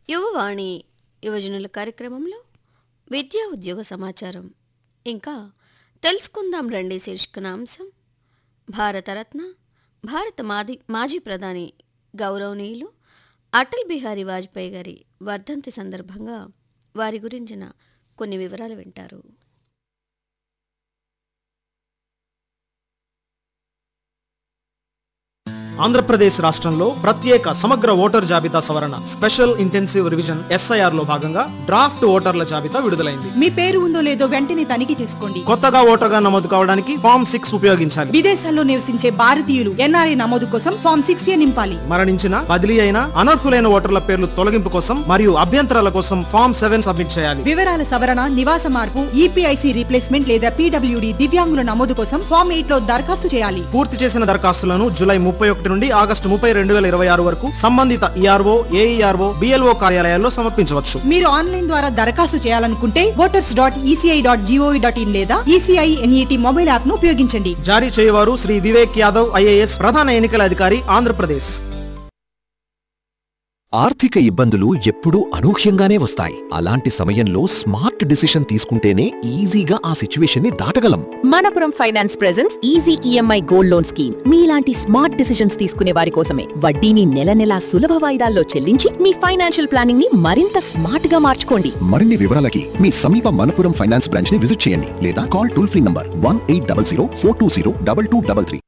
యువవాణి యువజనుల కార్యక్రమంలో విద్యా ఉద్యోగ సమాచారం ఇంకా తెలుసుకుందాం రండి శీర్షికన అంశం భారతరత్న భారత మాది మాజీ ప్రధాని గౌరవనీయులు అటల్ బిహారీ వాజ్పేయి గారి వర్ధంతి సందర్భంగా వారి గురించిన కొన్ని వివరాలు వింటారు ఆంధ్రప్రదేశ్ రాష్ట్రంలో ప్రత్యేక సమగ్ర ఓటర్ జాబితా సవరణ స్పెషల్ ఇంటెన్సివ్ రివిజన్ ఎస్ఐఆర్ లో భాగంగా డ్రాఫ్ట్ ఓటర్ల జాబితా విడుదలైంది మీ పేరు ఉందో లేదో వెంటనే తనిఖీ చేసుకోండి కొత్తగా ఓటర్గా నమోదు కావడానికి ఫామ్ సిక్స్ ఉపయోగించాలి విదేశాల్లో నివసించే భారతీయులు ఎన్ఆర్ఐ నమోదు కోసం ఫామ్ సిక్స్ ఏ నింపాలి మరణించిన బదిలీ అయిన అనర్హులైన ఓటర్ల పేర్లు తొలగింపు కోసం మరియు అభ్యంతరాల కోసం ఫామ్ సెవెన్ సబ్మిట్ చేయాలి వివరాల సవరణ నివాస మార్పు ఈపీఐసి రీప్లేస్మెంట్ లేదా పీడబ్ల్యూడి దివ్యాంగుల నమోదు కోసం ఫామ్ ఎయిట్ లో దరఖాస్తు చేయాలి పూర్తి చేసిన దరఖాస్తులను జూలై ముప్పై ఒకటి నుండి ఆగస్టు ముప్పై రెండు వేల ఇరవై ఆరు వరకు సంబంధిత ఈఆర్ఓ ఏఈఆర్ఓ బిఎల్ఓ కార్యాలయాల్లో సమర్పించవచ్చు మీరు ఆన్లైన్ ద్వారా దరఖాస్తు చేయాలనుకుంటే voters dot ECI dot GOV dot in లేదా ఈసీఐ ఎన్ఈటి మొబైల్ యాప్ ను ఉపయోగించండి జారీ చేయవారు శ్రీ వివేక్ యాదవ్ ఐఏఎస్ ప్రధాన ఎన్నికల అధికారి ఆంధ్రప్రదేశ్ ఆర్థిక ఇబ్బందులు ఎప్పుడూ అనూహ్యంగానే వస్తాయి అలాంటి సమయంలో స్మార్ట్ డిసిషన్ తీసుకుంటేనే ఈజీగా ఆ సిచ్యువేషన్ ని దాటగలం Manappuram finance presents easy EMI gold loan scheme మీలాంటి స్మార్ట్ డిసిషన్స్ తీసుకునే వారి కోసమే వడ్డీని నెల నెలా సులభ వాయిదాల్లో చెల్లించి మీ ఫైనాన్షియల్ ప్లానింగ్ ని మరింత స్మార్ట్ గా మార్చుకోండి మరిన్ని వివరాలకి మీ సమీప మనపురం ఫైనాన్స్ బ్రాంచ్ ని విజిట్ చేయండి లేదా call toll free number one eight double zero four two zero double two double three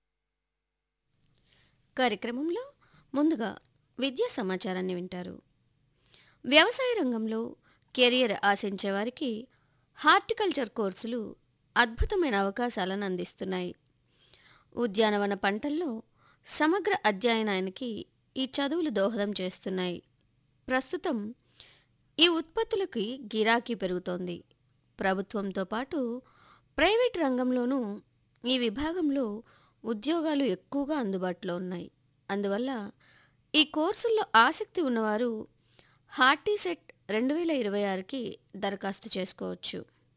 కార్యక్రమంలో ముందుగా విద్యా సమాచారాన్ని వింటారు వ్యవసాయ రంగంలో కెరియర్ ఆశించే వారికి హార్టికల్చర్ కోర్సులు అద్భుతమైన అవకాశాలను అందిస్తున్నాయి ఉద్యానవన పంటల్లో సమగ్ర అధ్యయనానికి ఈ చదువులు దోహదం చేస్తున్నాయి ప్రస్తుతం ఈ ఉత్పత్తులకి గిరాకీ పెరుగుతోంది ప్రభుత్వంతో పాటు ప్రైవేట్ రంగంలోనూ ఈ విభాగంలో ఉద్యోగాలు ఎక్కువగా అందుబాటులో ఉన్నాయి అందువల్ల ఈ కోర్సుల్లో ఆసక్తి ఉన్నవారు హార్టీసెట్ రెండు వేల ఇరవై ఆరుకి దరఖాస్తు చేసుకోవచ్చు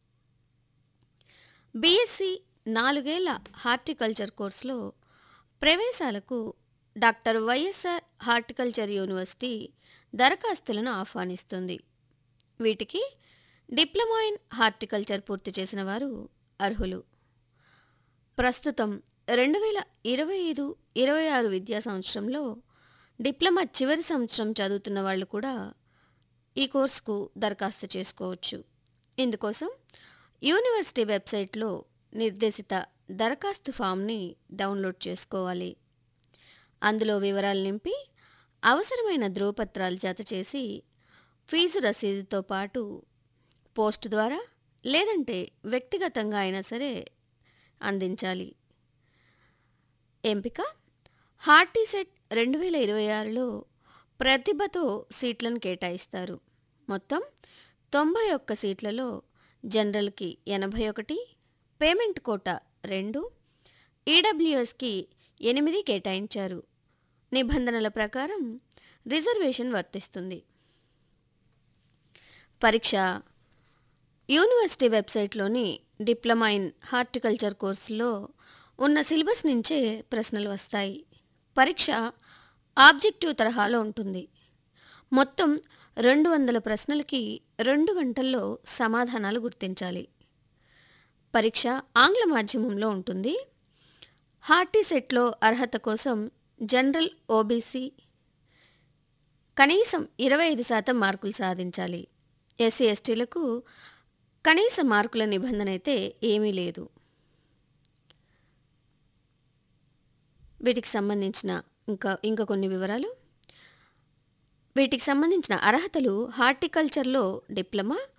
బీఎస్సీ నాలుగేళ్ల హార్టికల్చర్ కోర్సులో ప్రవేశాలకు డాక్టర్ వైఎస్ఆర్ హార్టికల్చర్ యూనివర్సిటీ దరఖాస్తులను ఆహ్వానిస్తుంది వీటికి డిప్లొమా ఇన్ హార్టికల్చర్ పూర్తి చేసిన వారు అర్హులు ప్రస్తుతం రెండు వేల ఇరవై ఐదు ఇరవై ఆరు విద్యా సంవత్సరంలో డిప్లొమా చివరి సంవత్సరం చదువుతున్న వాళ్ళు కూడా ఈ కోర్సుకు దరఖాస్తు చేసుకోవచ్చు ఇందుకోసం యూనివర్సిటీ వెబ్సైట్లో నిర్దేశిత దరఖాస్తు ఫామ్ని డౌన్లోడ్ చేసుకోవాలి అందులో వివరాలు నింపి అవసరమైన ధ్రువపత్రాలు జత చేసి ఫీజు రసీదుతో పాటు పోస్ట్ ద్వారా లేదంటే వ్యక్తిగతంగా అయినా సరే అందించాలి ఎంపిక హార్టీసెట్ రెండు వేల ఇరవై ఆరులో ప్రతిభతో సీట్లను కేటాయిస్తారు మొత్తం తొంభై ఒక్క సీట్లలో జనరల్కి ఎనభై ఒకటి పేమెంట్ కోట రెండు ఈడబ్ల్యూఎస్కి ఎనిమిది కేటాయించారు నిబంధనల ప్రకారం రిజర్వేషన్ వర్తిస్తుంది పరీక్ష యూనివర్సిటీ వెబ్సైట్లోని డిప్లొమా ఇన్ హార్టికల్చర్ కోర్సులో ఉన్న సిలబస్ నుంచే ప్రశ్నలు వస్తాయి పరీక్ష ఆబ్జెక్టివ్ తరహాలో ఉంటుంది మొత్తం రెండు వందల ప్రశ్నలకి రెండు గంటల్లో సమాధానాలు గుర్తించాలి పరీక్ష ఆంగ్ల మాధ్యమంలో ఉంటుంది హార్టీ సెట్లో అర్హత కోసం జనరల్ ఓబీసీ కనీసం ఇరవై ఐదు శాతం మార్కులు సాధించాలి ఎస్సీ ఎస్టీలకు కనీస మార్కుల నిబంధన అయితే ఏమీ లేదు వీటికి సంబంధించిన ఇంకా ఇంకా కొన్ని వివరాలు వీటికి సంబంధించిన అర్హతలు హార్టికల్చర్లో డిప్లొమా